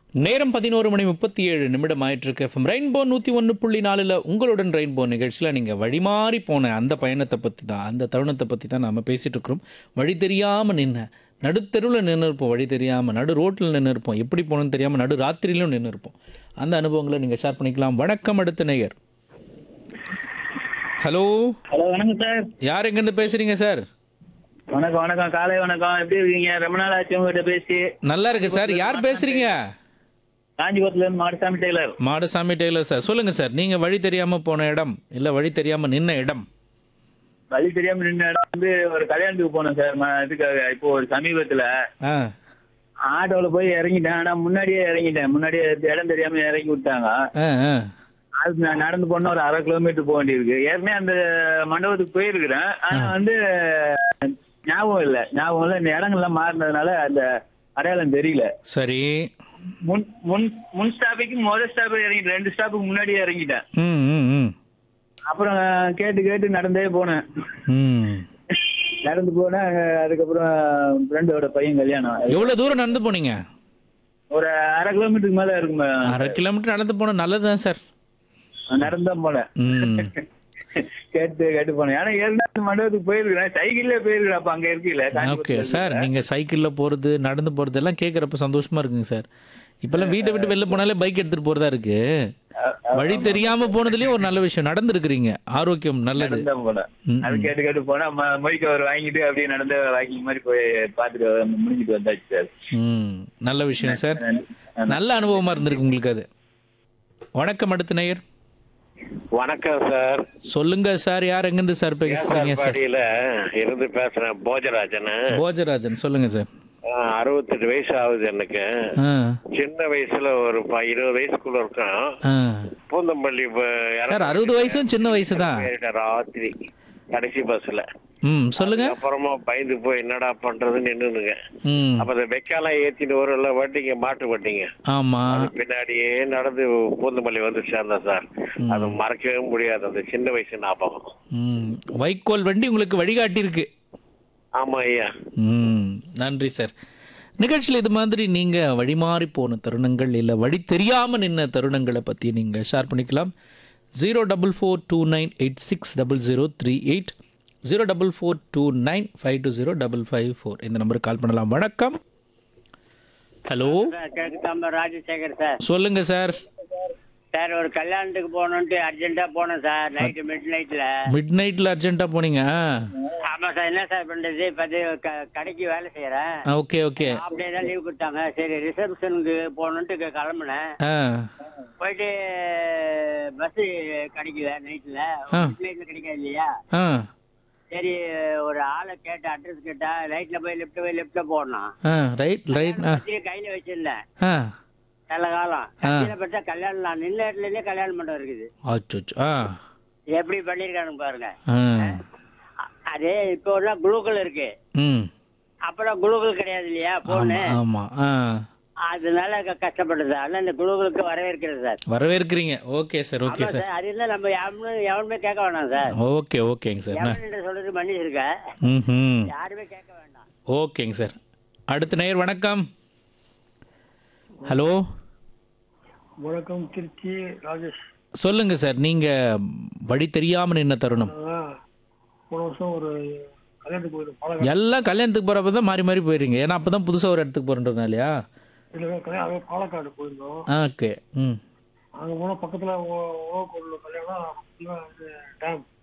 நேரம் பதினோரு மணி முப்பத்தி ஏழு நிமிடம் ஆயிட்டிருக்கு எஃப்எம் ரெயின்போ நூற்றி ஒன்று புள்ளி நாலில் உங்களுடன் ரெயின்போ நிகழ்ச்சியில் நீங்கள் வழிமாறி போன அந்த பயணத்தை பற்றி தான் அந்த தருணத்தை பற்றி தான் நாம் பேசிகிட்டு இருக்கிறோம் வழி தெரியாமல் நின்ன நடுத்தெருவில் நின்று இருப்போம் வழி தெரியாமல் நடு ரோட்டில் நின்று இருப்போம் எப்படி போகணும்னு தெரியாமல் நடு ராத்திரியிலும் நின்று இருப்போம் அந்த அனுபவங்களை நீங்கள் ஷேர் பண்ணிக்கலாம் வணக்கம் அடுத்த நேயர் ஹலோ ஹலோ வணக்கம் சார் யார் எங்கேருந்து பேசுகிறீங்க சார் வணக்கம் வணக்கம் காலை வணக்கம் எப்படி இருக்கீங்க ரொம்ப நாள் ஆச்சு உங்ககிட்ட பேசி நல்லா இருக்கு சார் யார் பேசுகிறீங்க காஞ்சிபுரத்துல இருந்து Madasamy tailor Madasamy tailor sir சொல்லுங்கள் சார் நீங்கள் வழி தெரியாமல் போன இடம் இல்லை வழி தெரியாமல் நின்ன இடம் வழி தெரியாம நின்ன இடம் வந்து ஒரு கல்யாணத்துக்கு போனோம் சார் ம- இதுக்காக இப்போ ஒரு சமீபத்துல ஆ ஆட்டோல போய் இறங்கிட்டேன் ஆனா முன்னாடியே இறங்கிட்டேன் முன்னாடியே இடம் தெரியாம இறக்கி விட்டாங்க ஆ ஆ அது நான் நடந்து போன ஒரு அரை கிலோமீட்டர் போக வேண்டியிருக்கு ஏற்கனவே அந்த மண்டபத்துக்கு போயிருக்கிறேன் ஆனா வந்து ஞாபகம் இல்லை ஞாபகம் இல்லை இந்த இடங்கள்லாம் மாறினதுனால அந்த அடையாளம் தெரியல சரி முன் முன் முன் ஸ்டாப்புக்கு முதல் ஸ்டாப் இறங்கிட்டேன் ரெண்டு ஸ்டாப்புக்கு முன்னாடியே இறங்கிட்டேன் ம் ம் ம் அப்புறம் கேட்டு கேட்டு நடந்தே போனேன் ம் நடந்து போனேன் அதுக்கப்புறம் ஃப்ரெண்டோட பையன் கல்யாணம் எவ்வளோ தூரம் நடந்து போனீங்க ஒரு அரை கிலோமீட்டருக்கு மேல இருக்கும் அரை கிலோமீட்டர் நடந்து போன நல்லது தான் சார் நடந்தான் போனேன் ம் கேட்டு கேட்டு போனேன் ஏன்னா ஏற்கனவே மண்டபத்துக்கு போயிருக்கிறேன் சைக்கிள்ல போயிருக்கிறேன் அப்ப அங்க இருக்கல ஓகே சார் நீங்கள் சைக்கிளில் போகிறது நடந்து போகிறது எல்லாம் கேட்குறப்ப சந்தோஷமாக இருக்குங்க சார் இப்போல்லாம் வீட்டை விட்டு வெளில போனாலே பைக் எடுத்துகிட்டு போகிறதா இருக்கு வழி தெரியாமல் போனதுலேயும் ஒரு நல்ல விஷயம் நடந்துருக்கிறீங்க ஆரோக்கியம் நல்லது நடந்தான் போனேன் ம், அது கேட்டு கேட்டு போனா மொய் கவர் வாங்கிட்டு அப்படியே நடந்த வாக்கிங் மாதிரி போய் பார்த்துட்டு வந்து- முடிஞ்சிட்டு வந்தாச்சு சார் ம் நல்ல விஷயம் சார் நன்றி. நல்ல அனுபவமாக இருந்திருக்கு உங்களுக்கு அது வணக்கம் அடுத்த நேயர் வணக்கம் சார் சொல்லுங்க சார் யார் எங்கேருந்து சார் பேசுறீங்க சார் பாடியில இருந்து பேசுறேன் போஜராஜன் போஜராஜன் சொல்லுங்க சார் அறுபத்தெட்டு வயசு ஆகுது எனக்கு ஆ சின்ன வயசுல ஒரு ப- இருபது வயசுக்குள்ள இருக்கேன் ஆ பூந்தமல்லி ப- சார் அறுபது வயசும் சின்ன வயசு தான் ஏறிட்டேன் ராத்திரி கடைசி பஸ்ல ம் சொல்லுங்க அப்புறமா பயந்து போய் என்னடா பண்றதுன்னு நின்னுங்க ம் அப்ப இந்த வெக்காலாம் ஏத்திட்டு வரும்ல வண்டிங்க மாட்டு வண்டிங்க ஆமா அது பின்னாடியே நடந்து பூந்தமல்லி வந்து சேர்ந்தேன் சார் அது மறக்கவே முடியாது அந்த சின்ன வயசு ஞாபகம் ம் வைக்கோல் வண்டி உங்களுக்கு வழிகாட்டி இருக்கு ஆமா ஐயா ம் நன்றி சார் நிகழ்ச்சியில் இது மாதிரி நீங்கள் வழிமாறி போன தருணங்கள் இல்லை வழி தெரியாமல் நின்ன தருணங்களை பற்றி நீங்கள் ஷேர் பண்ணிக்கலாம் zero double four two nine eight six double zero three eight zero double four two nine five two zero double five four இந்த நம்பருக்கு கால் பண்ணலாம் வணக்கம் ஹலோ கேட்காம ராஜசேகர் சார் சொல்லுங்க சார் சார் ஒரு கல்யாணத்துக்கு போகணுன்ட்டு அர்ஜென்ட்டா போனோம் சார் நைட்டு மிட் நைட்ல மிட் நைட்டில் அர்ஜென்ட்டாக போனீங்க ஆமா சார் என்ன சார் பண்றது இப்ப இது க- கடைக்கு வேலை செய்யறேன் ஓகே ஓகே அப்படியே தான் லீவ் கொடுத்தாங்க சரி ரிசப்ஷனுக்கு போகணுன்ட்டு க- கிளம்புனேன் ஆ போயிட்டு பஸ் கிடைக்கல நைட்ல ஆ. மிட் நைட்ல கிடைக்காது இல்லையா ஆ சரி ஒரு ஆளை கேட்ட அட்ரஸ் கேட்டா லைட்ல போய் லெஃப்ட் போய் லெஃப்ட்ல போடணும் ஆ ரைட் ரைட் ஆ பத்திரிக்கை கையில வச்சிருந்தேன் ஆ நல்ல காலம் கடைசியில பார்த்தா கல்யாணம் நான் நின்ன இடத்துல இருந்தே கல்யாண மண்டபம் இருக்குது அச்சோ ஆ எப்படி பண்ணிருக்கானுங்க பாருங்க ஆ அ- அதே இப்போ எல்லாம் குளூக்கல் இருக்கு ம் அப்புறம் குளூக்கல் கிடையாது இல்லையா போனு ஆமா ஆ அதனால க- கஷ்டப்படுது அதனால இந்த குளூக்கலுக்கு வரவேற்கிறது சார் வரவேற்கிறீங்க ஓகே சார் ஓகே ஆமா சார் சார் அது இருந்தா நம்ம யாருமே எவனுமே கேட்க வேண்டாம் சார் ஓகே ஓகேங்க சார் எவன் என்று சொல்றது மன்னிச்சிருக்க ம் யாருமே கேட்க வேண்டாம் ஓகேங்க சார் அடுத்த நேயர் வணக்கம் ஹலோ வணக்கம் திருச்சி ராஜேஷ் சொல்லுங்க சார் நீங்க வழி தெரியாம நின்ன தருணம் அதான் போன வருஷம் ஒரு கல்யாணத்துக்கு போயிருந்தோம் பாலக்காடு எல்லாம் கல்யாணத்துக்கு போறப்ப தான் மாறி மாறி போயிடுறீங்க ஏன்னா அப்பதான் புதுசா ஒரு இடத்துக்கு போறோம் இல்லையா இல்லை கல்யாணம் அதாவது பாலக்காடு போயிருந்தோம் ஓகே ம் அங்கே போனால் பக்கத்தில் உணவு பொருள் கல்யாணம் பக்கத்துல இது டேம்